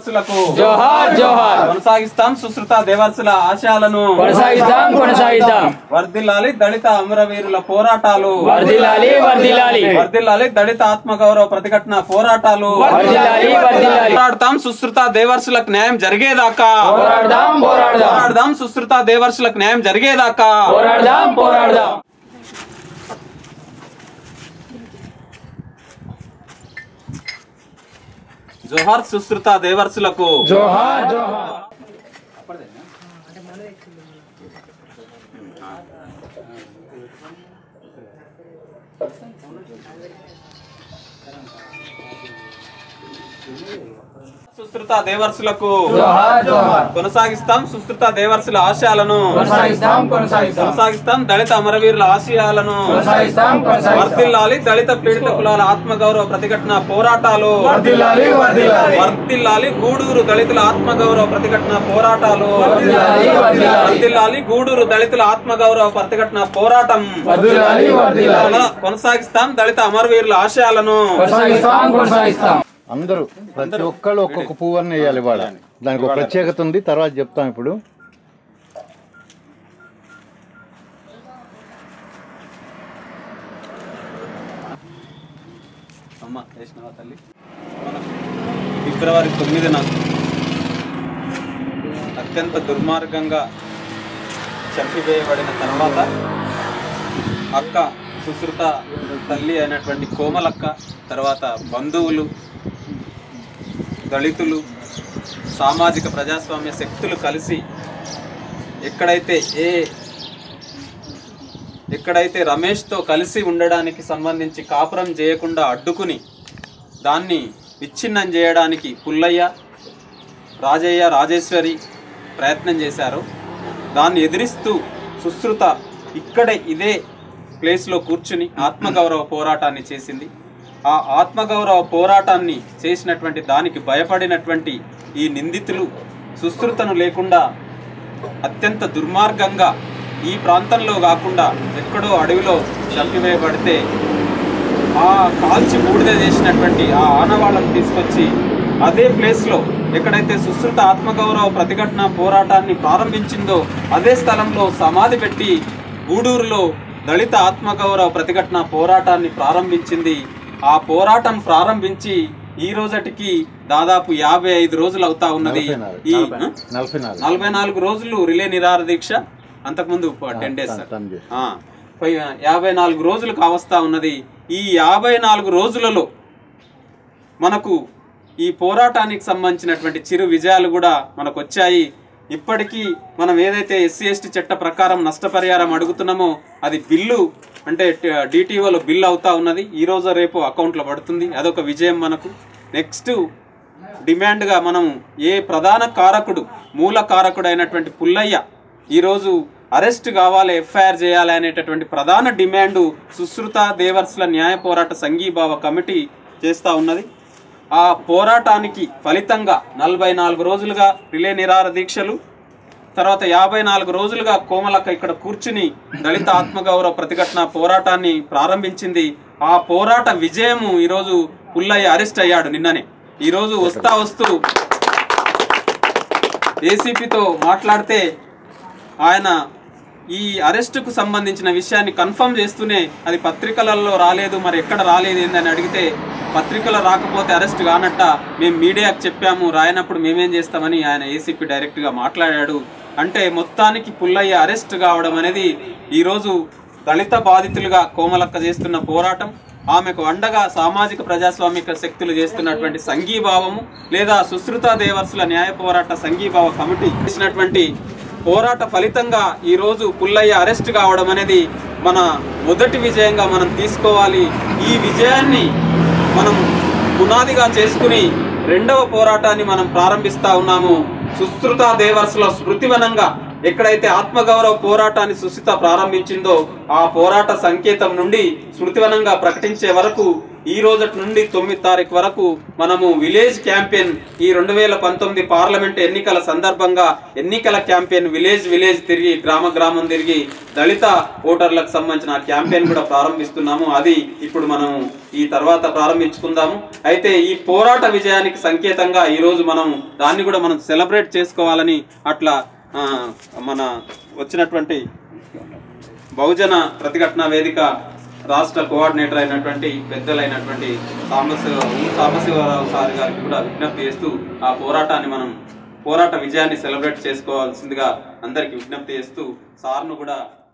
దేవర్సులకు జోహార్ జోహార్ కొనసాగిస్తాం సుశ్రుత దేవర్సుల ఆశయాలను కొనసాగిద్దాం కొనసాగిద్దాం వర్ధిల్లాలి దళిత అమరవీరుల పోరాటాలు వర్దిల్లాలి వర్దిల్లాలి వర్ధిల్లాలి దళిత ఆత్మగౌరవ ప్రతిఘటన పోరాటాలు వర్ధిల్లాలి వర్దిల్లాలి పోరాడతాం సుశ్రుత దేవర్సులకు న్యాయం జరిగేదాకా పోరాడదాం పోరాడదాం పోరాడదాం సుశ్రుత దేవర్సులకు న్యాయం జరిగేదాకా పోరాడదాం పోరాడదాం జోహార్ సుశ్రుత దేవర్సులకు జోహార్ జోహార్ సుశ్రుత దేవర్సులకు జోహార్ జోహార్ కొనసాగిస్తాం సుశ్రుత దేవర్సుల ఆశయాలను కొనసాగిస్తాం కొనసాగిస్తాం కొనసాగిస్తాం దళిత అమరవీరుల ఆశయాలను కొనసాగిస్తాం కొనసాగిస్తాం వర్ధిల్లాలి దళిత పీడిత కులాల ఆత్మగౌరవ ప్రతిఘటన పోరాటాలు వర్దిల్లాలి వర్దిల్లాలి వర్ధిల్లాలి గూడూరు దళితుల ఆత్మగౌరవ ప్రతిఘటన పోరాటాలు వర్ధిల్లాలి వర్ధిల్లాలి వర్ధిల్లాలి గూడూరు దళితుల ఆత్మగౌరవ ప్రతిఘటన పోరాటం వర్దిల్లాలి వర్దిల్లాలి కొన- కొనసాగిస్తాం దళిత అమరవీరుల ఆశయాలను కొనసాగిస్తాం కొనసాగిస్తాం అందరూ ప్రతి ఒక్కళ్ళు ఒక్కొక్క పువ్వుని వేయాలి ఇవాళ దానికి ఒక ప్రత్యేకత ఉంది తర్వాత చెప్తాం ఇప్పుడు అమ్మ వేసినవా తల్లి మనకు ఫిబ్రవరి తొమ్మిదిన అత్యంత దుర్మార్గంగా చంపివేయబడిన తర్వాత అక్క సుశ్రుత తల్లి అయినటువంటి కోమలక్క తర్వాత బంధువులు దళితులు సామాజిక ప్రజాస్వామ్య శక్తులు కలిసి ఎక్కడైతే ఏ ఎక్కడైతే రమేష్తో కలిసి ఉండడానికి సంబంధించి కాపురం చేయకుండా అడ్డుకుని దాన్ని విచ్ఛిన్నం చేయడానికి పుల్లయ్య రాజయ్య రాజేశ్వరి ప్రయత్నం చేశారు దాన్ని ఎదిరిస్తూ సుశ్రుత ఇక్కడే ఇదే ప్లేస్లో కూర్చుని ఆత్మగౌరవ పోరాటాన్ని చేసింది ఆ ఆత్మగౌరవ పోరాటాన్ని చేసినటువంటి దానికి భయపడినటువంటి ఈ నిందితులు సుశ్రుతను లేకుండా అత్యంత దుర్మార్గంగా ఈ ప్రాంతంలో కాకుండా ఎక్కడో అడవిలో చంపివేయబడితే ఆ కాల్చి బూడిద చేసినటువంటి ఆ ఆనవాళ్ళను తీసుకొచ్చి అదే ప్లేస్లో ఎక్కడైతే సుశ్రుత ఆత్మగౌరవ ప్రతిఘటన పోరాటాన్ని ప్రారంభించిందో అదే స్థలంలో సమాధి పెట్టి గూడూరులో దళిత ఆత్మగౌరవ ప్రతిఘటన పోరాటాన్ని ప్రారంభించింది ఆ పోరాటం ప్రారంభించి ఈ రోజటికి దాదాపు యాభై ఐదు రోజులు అవుతా ఉన్నది నలభై నాలుగు. ఈ నలభై నాలుగు నలభై నాలుగు రోజులు రిలే నిరాహార దీక్ష అంతకుముందు టెన్ డేస్ తను- తను చేసి. ఆ, పై- యాభై నాలుగు రోజులు కావస్తా ఉన్నది ఈ యాభై నాలుగు రోజులలో మనకు ఈ పోరాటానికి సంబంధించినటువంటి చిరు విజయాలు కూడా మనకు వచ్చాయి ఇప్పటికీ మనం ఏదైతే ఎస్సీ ఎస్టీ చట్ట ప్రకారం నష్టపరిహారం అడుగుతున్నామో అది బిల్లు అంటే డిటిఓలో బిల్లు అవుతా ఉన్నది ఈ రోజు రేపు అకౌంట్లో పడుతుంది అదొక విజయం మనకు నెక్స్ట్ డిమాండ్గా మనం ఏ ప్రధాన కారకుడు మూల కారకుడు అయినటువంటి పుల్లయ్య ఈరోజు అరెస్ట్ కావాలి ఎఫ్ఐఆర్ చేయాలి అనేటటువంటి ప్రధాన డిమాండ్ సుశ్రుత దేవర్స్ల న్యాయ పోరాట సంఘీభావ కమిటీ చేస్తూ ఉన్నది ఆ పోరాటానికి ఫలితంగా నలభై నాలుగు రోజులుగా రిలే నిరాహార దీక్షలు తర్వాత యాభై నాలుగు రోజులుగా కోమలక్క ఇక్కడ కూర్చుని దళిత ఆత్మగౌరవ ప్రతిఘటన పోరాటాన్ని ప్రారంభించింది ఆ పోరాట విజయము ఈరోజు పుల్లయ్య అరెస్ట్ అయ్యాడు నిన్ననే ఈరోజు వస్తా వస్తూ ఏసీపీతో మాట్లాడితే ఆయన ఈ అరెస్టుకు సంబంధించిన విషయాన్ని కన్ఫర్మ్ చేస్తూనే అది పత్రికలలో రాలేదు మరి ఎక్కడ రాలేదు ఏందని అడిగితే పత్రికలో రాకపోతే అరెస్ట్ కానట్ట మేము మీడియాకు చెప్పాము రాయనప్పుడు మేమేం చేస్తామని ఆయన ఏసీపీ డైరెక్ట్గా మాట్లాడాడు అంటే మొత్తానికి పుల్లయ్య అరెస్ట్ కావడం అనేది ఈరోజు దళిత బాధితులుగా కోమలక్క చేస్తున్న పోరాటం ఆమెకు అండగా సామాజిక ప్రజాస్వామిక శక్తులు చేస్తున్నటువంటి సంఘీభావము లేదా సుశ్రుత దేవర్సుల న్యాయ పోరాట సంఘీభావ కమిటీ చేసినటువంటి పోరాట ఫలితంగా ఈ రోజు పుల్లయ్య అరెస్ట్ కావడం అనేది మన మొదటి విజయంగా మనం తీసుకోవాలి ఈ విజయాన్ని మనం పునాదిగా చేసుకుని రెండవ పోరాటాన్ని మనం ప్రారంభిస్తా ఉన్నాము సుశ్రుత దేవర్సుల స్మృతివనంగా ఎక్కడైతే ఆత్మగౌరవ పోరాటాన్ని సుశిత ప్రారంభించిందో ఆ పోరాట సంకేతం నుండి స్మృతివనంగా ప్రకటించే వరకు ఈ రోజటి నుండి తొమ్మిది తారీఖు వరకు మనము విలేజ్ క్యాంపెయిన్ ఈ రెండు వేల పంతొమ్మిది పార్లమెంట్ ఎన్నికల సందర్భంగా ఎన్నికల క్యాంపెయిన్ విలేజ్ విలేజ్ తిరిగి గ్రామ గ్రామం తిరిగి దళిత ఓటర్లకు సంబంధించిన క్యాంపెయిన్ కూడా ప్రారంభిస్తున్నాము అది ఇప్పుడు మనం ఈ తర్వాత ప్రారంభించుకుందాము అయితే ఈ పోరాట విజయానికి సంకేతంగా ఈ రోజు మనం దాన్ని కూడా మనం సెలబ్రేట్ చేసుకోవాలని అట్లా ఆ, మన వచ్చినటువంటి బహుజన ప్రతిఘటన వేదిక రాష్ట్ర కోఆర్డినేటర్ అయినటువంటి పెద్దలైనటువంటి సాంబశివ సాంబశివరావు సార్ గారికి కూడా విజ్ఞప్తి చేస్తూ ఆ పోరాటాన్ని మనం పోరాట విజయాన్ని సెలబ్రేట్ చేసుకోవాల్సిందిగా అందరికీ విజ్ఞప్తి చేస్తూ సార్ను కూడా